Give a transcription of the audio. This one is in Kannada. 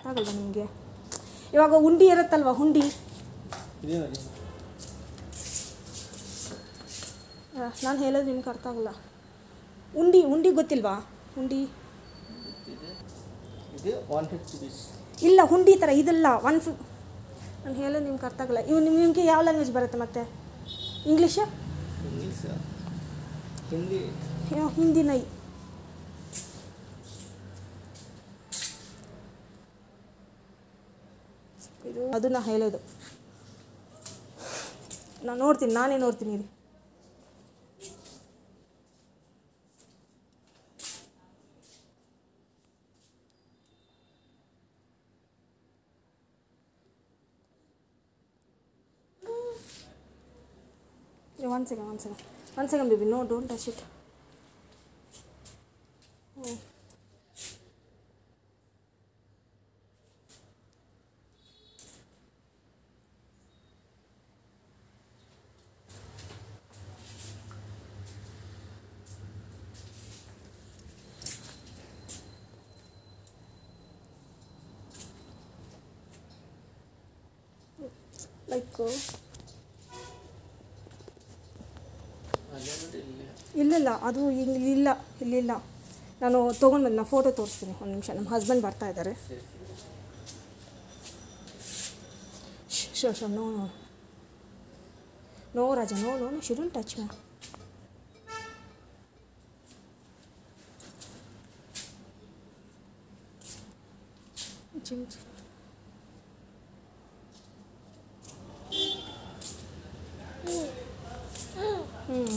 ಆಗಲ್ವಾ ನಿಮಗೆ ಇವಾಗ ಹುಂಡಿ ಇರುತ್ತಲ್ವ ಹುಂಡಿ ಇದೇ ನೋಡಿ ನಾನು ಹೇಳೋದು ನಿಮ್ಗೆ ಅರ್ಥ ಆಗಲ್ಲ ಉಂಡಿ ಉಂಡಿ ಗೊತ್ತಿಲ್ವಾ ಉಂಡಿ ಇದೆ ಇದು ಒನ್ ಫಿಫ್ಟಿ ಪೀಸ್ ಇಲ್ಲ ಹುಂಡಿ ಥರ ಇದಲ್ಲ ಒನ್ ಫಿ ನಾನು ಹೇಳೋದು ನಿಮ್ಗೆ ಅರ್ಥ ಆಗಲ್ಲ ಇವು ನಿಮಗೆ ಯಾವ ಲ್ಯಾಂಗ್ವೇಜ್ ಬರುತ್ತೆ ಮತ್ತೆ ಇಂಗ್ಲೀಷ್ ಇಂಗ್ಲೀಷ್ ಹಿಂದಿ ಹಿಂದಿ ನೈ ಇದು ಅದು ನಾ ಹೇಳೋದು ನಾನು ನೋಡ್ತೀನಿ ನಾನೇ ನೋಡ್ತೀನಿ ರೀ one second one second one second baby no don't touch it like ಅಲ್ಲೇ ನೋಡಿ ಇಲ್ಲಿ ಇಲ್ಲಿಲ್ಲ ಅದು ಇಲ್ಲಿ ಇಲ್ಲ ಇಲ್ಲಿಲ್ಲ ನಾನು ತೊಗೊಂಡು ಬಂದು ನಾನು ಫೋಟೋ ತೋರಿಸ್ತೀನಿ ಒಂದು ನಿಮಿಷ ನಮ್ಮ ಹಸ್ಬೆಂಡ್ ಬರ್ತಾ ಇದ್ದಾರೆ ಸರಿ ಶೋ ಶೋ no no no Raja no no no shouldn't touch ಮಾ ಚಿಂಚ್ ಹ್ಞೂ